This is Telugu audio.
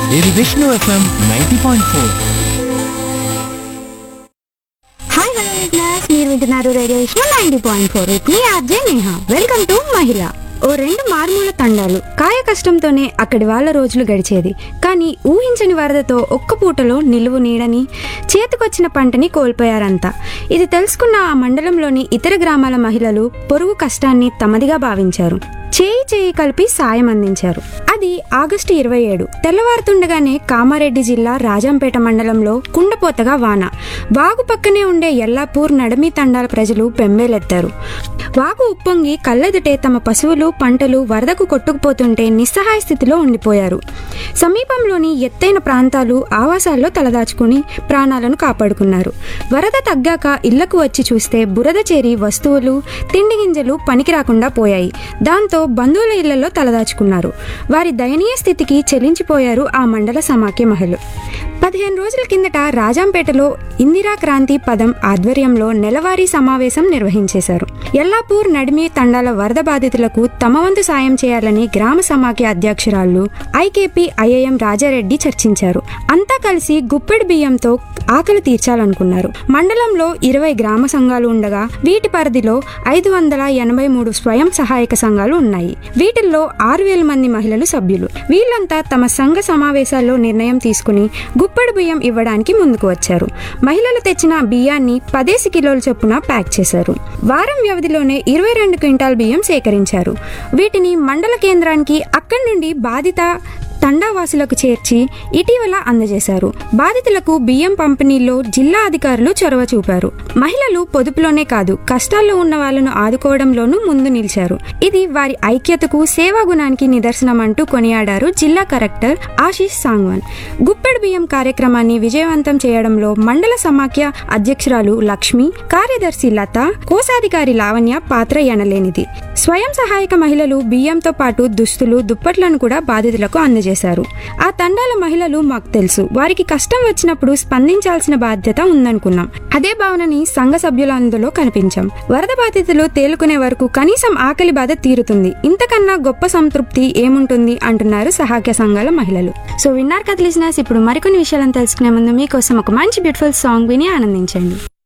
ఇది Vishnu F M ninety point four hi hello listeners మీరు వింటున్నారు radio Vishnu ninety point four with me R J Neha welcome to మహిళ ఓ రెండు మారుమూల తండాలు కాయ కష్టంతోనే అక్కడి వాళ్ళ రోజులు గడిచేది కానీ ఊహించని వరదతో ఒక్క పూటలో నిలువు నీడని చేతికొచ్చిన పంటని కోల్పోయారంతా ఇది తెలుసుకున్న ఆ మండలంలోని ఇతర గ్రామాల మహిళలు పొరుగు కష్టాన్ని తమదిగా భావించారు చేయి చేయి కలిపి సాయం అందించారు అది ఆగస్టు ఇరవై ఏడు తెల్లవారుతుండగానే కామారెడ్డి జిల్లా రాజంపేట మండలంలో కుండపోతగా వాన వాగు పక్కనే ఉండే ఎల్లాపూర్ నడమి తండాల ప్రజలు పెంబేలెత్తారు వాగు ఉప్పొంగి కళ్ళెదుటే తమ పశువులు పంటలు వరదకు కొట్టుకుపోతుంటే నిస్సహాయ స్థితిలో ఉండిపోయారు సమీపంలోని ఎత్తైన ప్రాంతాలు ఆవాసాల్లో తలదాచుకుని ప్రాణాలను కాపాడుకున్నారు వరద తగ్గాక ఇళ్లకు వచ్చి చూస్తే బురద చేరి వస్తువులు తిండి గింజలు పనికి రాకుండా పోయాయి దాంతో బంధువుల ఇళ్లలో తలదాచుకున్నారు వారి దయనీయ స్థితికి చెల్లించిపోయారు ఆ మండల సమాఖ్య మహిళలు పదిహేను రోజుల కిందట రాజంపేటలో ఇందిరా క్రాంతి పదం ఆధ్వర్యంలో నెలవారీ సమావేశం నిర్వహించేశారు ఎల్లాపూర్ నడిమి తండాల వరద బాధితులకు తమ వంతు సాయం చేయాలని గ్రామ సమాఖ్య అధ్యక్షురాలు ఐకేపీ ఐఐఎం రాజారెడ్డి చర్చించారు అంతా కలిసి గుప్పెడు బియ్యంతో ఆకలి తీర్చాలనుకున్నారు మండలంలో ఇరవై గ్రామ సంఘాలు ఉండగా వీటి పరిధిలో ఐదు వందల ఎనభై మూడు స్వయం సహాయక సంఘాలు ఉన్నాయి వీటిల్లో ఆరు వేల మంది మహిళలు సభ్యులు వీళ్ళంతా తమ సంఘ సమావేశాల్లో నిర్ణయం తీసుకుని గుప్పెడు బియ్యం ఇవ్వడానికి ముందుకు వచ్చారు మహిళలు తెచ్చిన బియ్యాన్ని పదేసి కిలోల చొప్పున ప్యాక్ చేశారు వారం వ్యవధిలోనే ఇరవై రెండు క్వింటాల్ బియ్యం సేకరించారు వీటిని మండల కేంద్రానికి అక్కడి నుండి బాధిత తండావాసులకు చేర్చి ఇటీవల అందజేశారు బాధితులకు బియ్యం పంపిణీలో జిల్లా అధికారులు చొరవ చూపారు మహిళలు పొదుపులోనే కాదు కష్టాల్లో ఉన్న వాళ్ళను ఆదుకోవడంలోనూ ముందు నిలిచారు ఇది వారి ఐక్యతకు సేవా గుణానికి నిదర్శనం అంటూ కొనియాడారు జిల్లా కలెక్టర్ ఆశీష్ సాంగ్వాన్ గుప్పెడు బియ్యం కార్యక్రమాన్ని విజయవంతం చేయడంలో మండల సమాఖ్య అధ్యక్షురాలు లక్ష్మి కార్యదర్శి లత కోశాధికారి లావణ్య పాత్ర ఎనలేనిది స్వయం సహాయక మహిళలు బియ్యంతో పాటు దుస్తులు దుప్పట్లను కూడా బాధితులకు అందజేశారు ఆ తండాల మహిళలు మాకు తెలుసు వారికి కష్టం వచ్చినప్పుడు స్పందించాల్సిన బాధ్యత ఉందనుకున్నాం అదే భావనని సంఘ సభ్యులందులో కనిపించాం వరద బాధితులు తేలుకునే వరకు కనీసం ఆకలి బాధ తీరుతుంది ఇంతకన్నా గొప్ప సంతృప్తి ఏముంటుంది అంటున్నారు సహాయ సంఘాల మహిళలు సో విన్నారు కదా లిసినర్స్ ఇప్పుడు మరికొన్ని విషయాలను తెలుసుకునే ముందు మీకోసం ఒక మంచి బ్యూటిఫుల్ సాంగ్ విని ఆనందించండి